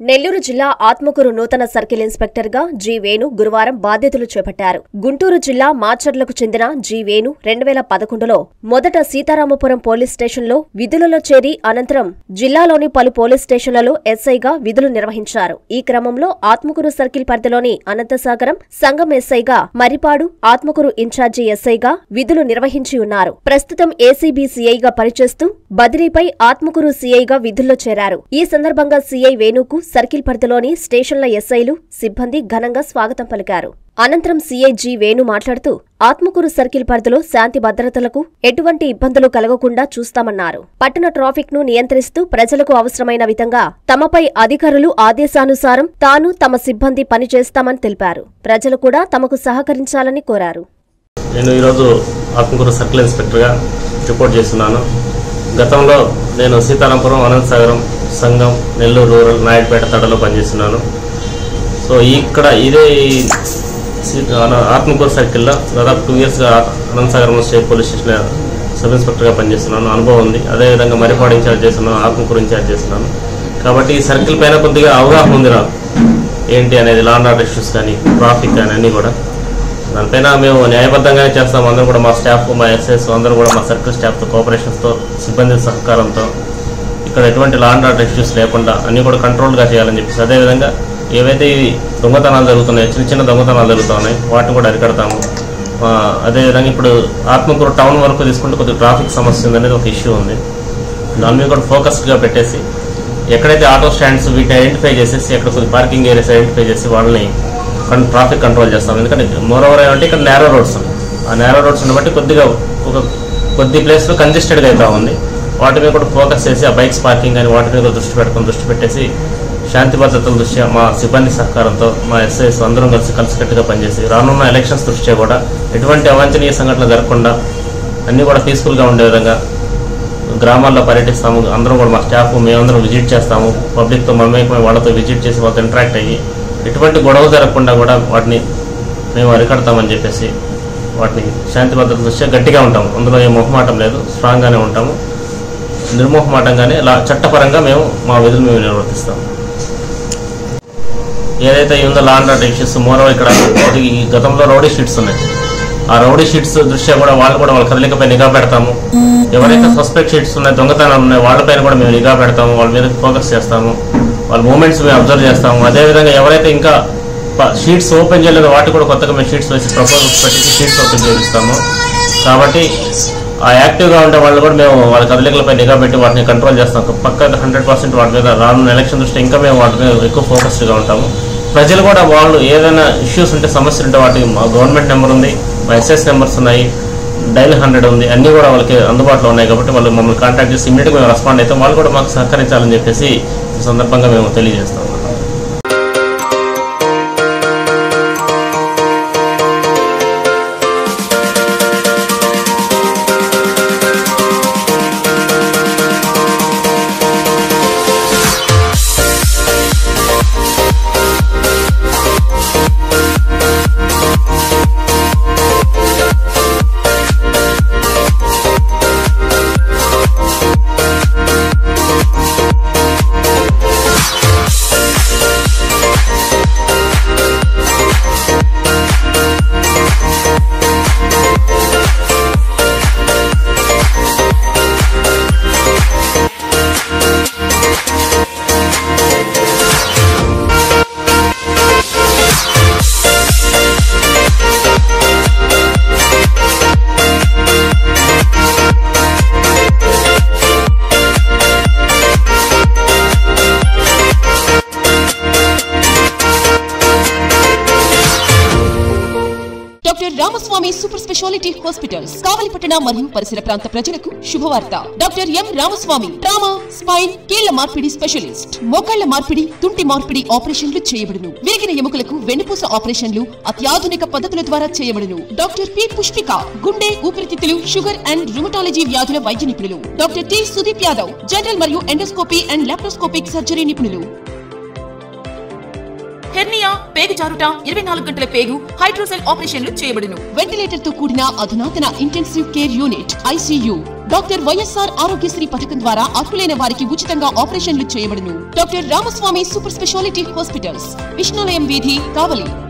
నెల్లూరు జిల్లా ఆత్మకూరు నూతన circle inspector గా జి వేణు గురువారం బాధ్యతలు చేపట్టారు గుంటూరు జిల్లా మాచర్లకు చెందిన జి వేణు రెండు వేల పదకొండులో మొదట సీతారామపురం పోలీస్ స్టేషన్లో విధులలో చేరి అనంతరం జిల్లాలోని పలు పోలీస్ స్టేషన్లలో ఎస్ఐగా విధులు నిర్వహించారు ఈ క్రమంలో ఆత్మకూరు సర్కిల్ పరిధిలోని అనంతసాగరం సంఘం ఎస్ఐగా మరిపాడు ఆత్మకూరు ఇన్ఛార్జి ఎస్ఐగా విధులు నిర్వహించి ఉన్నారు ప్రస్తుతం ఏసీబీ సీఐగా పనిచేస్తూ బదిలీపై ఆత్మకూరు సీఐగా విధుల్లో చేరారు ఈ సందర్భంగా సీఐ వేణుకు సర్కిల్ పరిధిలోని స్టేషన్ల ఎస్ఐలు సిబ్బంది ఘనంగా స్వాగతం పలికారు అనంతరం సీఐ జి వేణు మాట్లాడుతూ ఆత్మకూరు సర్కిల్ పరిధిలో శాంతి భద్రతలకు ఎటువంటి ఇబ్బందులు కలగకుండా చూస్తామన్నారు పట్టణ ట్రాఫిక్ ను నియంత్రిస్తూ ప్రజలకు అవసరమైన విధంగా తమపై అధికారులు ఆదేశానుసారం తాను తమ సిబ్బంది పనిచేస్తామని తెలిపారు ప్రజలు కూడా తమకు సహకరించాలని కోరారు నేను ఈరోజు ఆత్మకూరు సర్కిల్ ఇన్స్పెక్టర్గా రిపోర్ట్ చేస్తున్నాను గతంలో నేను సీతారాంపురం అనంతసాగరం సంఘం నెల్లూరు రూరల్ నాయుడుపేట తడలో పనిచేస్తున్నాను సో ఇక్కడ ఇదే సీ- అన- ఆత్మకూరు సర్కిల్లో దాదాపు టూ ఇయర్స్గా Anantasagaram state police station sub ఇన్స్పెక్టర్గా పనిచేస్తున్నాను అనుభవం ఉంది అదేవిధంగా మరిపాడు ఇన్ఛార్జ్ చేస్తున్నాను ఆత్మకూరు ఇన్ఛార్జ్ చేస్తున్నాను కాబట్టి ఈ సర్కిల్ పైన కొద్దిగా అవగాహన ఉంది నాకు ఏంటి అనేది లాండ్ ఆర్డర్ ఇష్యూస్ కానీ ట్రాఫిక్ కానీ అన్నీ కూడా దానిపైన మేము న్యాయబద్ధంగానే చేస్తాం అందరం కూడా మా స్టాఫ్ మా ఎస్ఎస్ అందరూ కూడా మా సర్కిల్ స్టాఫ్తో కోఆపరేషన్స్తో సిబ్బంది సహకారంతో ఇక్కడ ఎటువంటి లా అండ్ ఆర్డర్ ఇష్యూస్ లేకుండా అన్నీ కూడా కంట్రోల్గా చేయాలని చెప్పేసి అదేవిధంగా ఏవైతే ఈ దొంగతనాలు జరుగుతున్నాయో చిన్న చిన్న దొంగతనాలు జరుగుతున్నాయి వాటిని కూడా అరికడతాము ఆ, అదేవిధంగా ఇప్పుడు ఆత్మకూరు టౌన్ వరకు తీసుకుంటే కొద్దిగా ట్రాఫిక్ సమస్య ఉంది అనేది ఒక ఇష్యూ ఉంది దాని మీద కూడా ఫోకస్డ్గా పెట్టేసి ఎక్కడైతే ఆటో స్టాండ్స్ వీటిని ఐడెంటిఫై చేసేసి ఎక్కడ కొద్ది పార్కింగ్ ఏరియాస్ ఐడెంటిఫై చేసి వాళ్ళని కన్- ట్రాఫిక్ కంట్రోల్ చేస్తాం ఎందుకంటే మోర్ ఓవర్ ఏమంటే ఇక్కడ నేరో రోడ్స్ ఉన్నాయి. ఆ నేరో రోడ్స్ బట్టి కొద్దిగా ఒక కొద్ది ప్లేస్లో కంజెస్టెడ్గా అవుతా ఉంది వాటి మీద కూడా ఫోకస్ చేసి ఆ బైక్స్ పార్కింగ్ అని వాటి మీద దృష్టి పెట్టుకుని దృష్టి పెట్టేసి శాంతి భద్రతల దృష్ట్యా మా సిబ్బంది సహకారంతో మా ఎస్ఐస్ అందరం కలిసి కలిసికట్టుగా పనిచేసి రానున్న ఎలక్షన్స్ దృష్ట్యా కూడా ఎటువంటి అవాంఛనీయ సంఘటనలు జరగకుండా అన్నీ కూడా పీస్ఫుల్గా ఉండే విధంగా గ్రామాల్లో పర్యటిస్తాము అందరం కూడా మా స్టాఫ్ మేమందరం విజిట్ చేస్తాము పబ్లిక్తో మమేకమై వాళ్ళతో విజిట్ చేసి వాళ్ళతో ఇంటరాక్ట్ అయ్యి ఎటువంటి గొడవ జరగకుండా కూడా వాటిని మేము అరికడతామని చెప్పేసి వాటిని శాంతి భద్రత దృష్ట్యా గట్టిగా ఉంటాము అందులో ఏ మొహమాటం లేదు స్ట్రాంగ్గానే ఉంటాము నిర్మోహమాటంగానే లా చట్టపరంగా మేము మా విధులు మేము నిర్వర్తిస్తాము ఏదైతే ఈ ఉందో లాండ్ ఆర్డర్ ఇష్యూస్ మోరో ఇక్కడ ఇది ఈ గతంలో రౌడీ షీట్స్ ఉన్నాయి ఆ రౌడీ షీట్స్ దృష్ట్యా కూడా వాళ్ళు కూడా వాళ్ళ కదలికపై నిఘా పెడతాము ఎవరైతే సస్పెక్ట్ షీట్స్ ఉన్నాయి దొంగతనాలు ఉన్నాయి వాళ్ళపైన కూడా మేము నిఘా పెడతాము వాళ్ళ మీద ఫోకస్ చేస్తాము వాళ్ళ మూమెంట్స్ మేము అబ్జర్వ్ చేస్తాము అదేవిధంగా ఎవరైతే ఇంకా షీట్స్ ఓపెన్ చేయలేదు వాటి కూడా కొత్తగా మేము షీట్స్ వేసి ప్రపోజల్స్ పెట్టి షీట్స్ ఓపెన్ చేపిస్తాము కాబట్టి ఆ యాక్టివ్గా ఉండే వాళ్ళు కూడా మేము వాళ్ళ కదలికలపై నిఘా పెట్టి వాటిని కంట్రోల్ చేస్తాం పక్క హండ్రెడ్ పర్సెంట్ వాటి మీద రానున్న ఎలక్షన్ దృష్టి ఇంకా మేము వాటి మీద ఎక్కువ ఫోకస్డ్గా ఉంటాము ప్రజలు కూడా వాళ్ళు ఏదైనా ఇష్యూస్ ఉంటే సమస్యలు ఉంటే వాటికి మా గవర్నమెంట్ నెంబర్ ఉంది మా ఎస్ఎస్ నెంబర్స్ ఉన్నాయి డైల్ హండ్రెడ్ ఉంది అన్నీ కూడా వాళ్ళకి అందుబాటులో ఉన్నాయి కాబట్టి వాళ్ళు మమ్మల్ని కాంటాక్ట్ చేసి ఇమీడియట్గా మేము రెస్పాండ్ అయితే వాళ్ళు కూడా మాకు సహకరించాలని చెప్పేసి ఈ సందర్భంగా మేము తెలియజేస్తాం doctor Ramaswamy super speciality hospitals కావలిపట్టణ మరియు పరిసర ప్రాంత ప్రజలకు శుభవార్త doctor M Ramaswamy trauma spine కీళ్ల మార్పిడి స్పెషలిస్ట్ మోకాళ్ల మార్పిడి తుంటి మార్పిడి ఆపరేషన్లు చేయబడును విరిగిన ఎముకలకు వెన్నుపూస ఆపరేషన్లు అత్యాధునిక పద్ధతుల ద్వారా చేయబడును డాక్టర్ పి పుష్పిక గుండె ఊపిరితిత్తులు షుగర్ అండ్ రుమటాలజీ వ్యాధుల వైద్య నిపుణులు doctor T Sudeep Yadav general మరియు ఎండోస్కోపీ అండ్ లాప్రోస్కోపిక్ సర్జరీ నిపుణులు హెర్నియా పేగు జారుట ఇరవై నాలుగు గంటల పేగు హైడ్రోసెల్ ఆపరేషన్లు చేయబడును వెంటిలేటర్ తో కూడిన అధునాతన intensive care unit ICU doctor YSR Aarogyasri పథకం ద్వారా అర్హులైన వారికి ఉచితంగా ఆపరేషన్లు చేయబడును doctor Ramaswamy super speciality hospitals విష్ణులయం వీధి కావలి